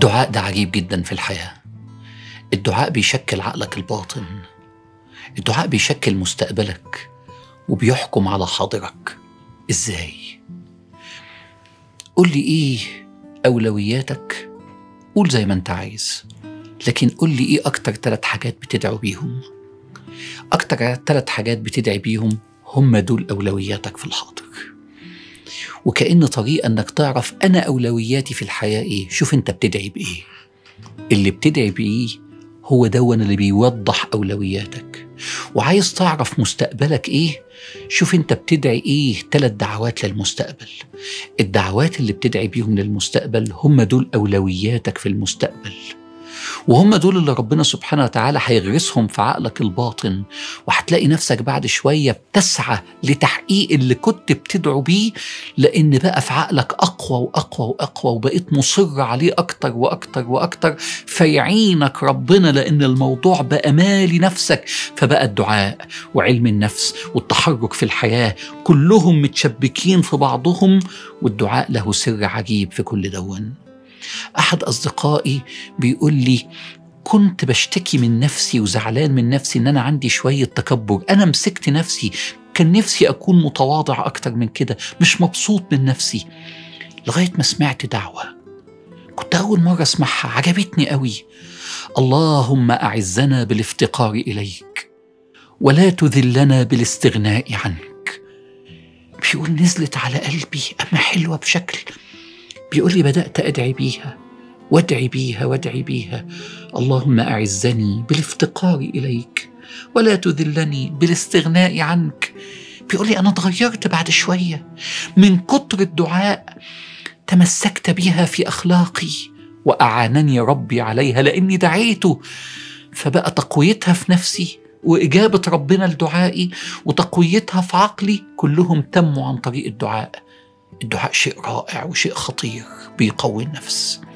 الدعاء ده عجيب جدا في الحياة الدعاء بيشكل عقلك الباطن الدعاء بيشكل مستقبلك وبيحكم على حاضرك ازاي قول لي ايه اولوياتك قول زي ما انت عايز لكن قول لي ايه اكتر ثلاث حاجات بتدعو بيهم اكتر ثلاث حاجات بتدعي بيهم هم دول اولوياتك في الحاضر وكأن طريقة انك تعرف انا اولوياتي في الحياة ايه شوف انت بتدعي بايه اللي بتدعي بايه هو دون اللي بيوضح اولوياتك وعايز تعرف مستقبلك ايه شوف انت بتدعي ايه ثلاث دعوات للمستقبل الدعوات اللي بتدعي بيهم للمستقبل هم دول اولوياتك في المستقبل وهم دول اللي ربنا سبحانه وتعالى هيغرسهم في عقلك الباطن وهتلاقي نفسك بعد شوية بتسعى لتحقيق اللي كنت بتدعو بيه لأن بقى في عقلك أقوى وأقوى وأقوى وبقيت مصر عليه أكتر وأكتر وأكتر فيعينك ربنا لأن الموضوع بقى مالي نفسك فبقى الدعاء وعلم النفس والتحرك في الحياة كلهم متشبكين في بعضهم والدعاء له سر عجيب في كل دون احد اصدقائي بيقول لي كنت بشتكي من نفسي وزعلان من نفسي ان انا عندي شويه تكبر انا مسكت نفسي كان نفسي اكون متواضع اكتر من كده مش مبسوط من نفسي لغايه ما سمعت دعوه كنت اول مره اسمعها عجبتني قوي اللهم اعزنا بالافتقار اليك ولا تذلنا بالاستغناء عنك بيقول نزلت على قلبي اما حلوه بشكل بيقول لي بدأت أدعي بيها وادعي بيها وادعي بيها اللهم أعزني بالافتقار إليك ولا تذلني بالاستغناء عنك بيقول لي أنا اتغيرت بعد شوية من كتر الدعاء تمسكت بها في أخلاقي وأعانني ربي عليها لأني دعيته فبقى تقويتها في نفسي وإجابة ربنا لدعائي وتقويتها في عقلي كلهم تموا عن طريق الدعاء الدعاء شيء رائع وشيء خطير بيقوي النفس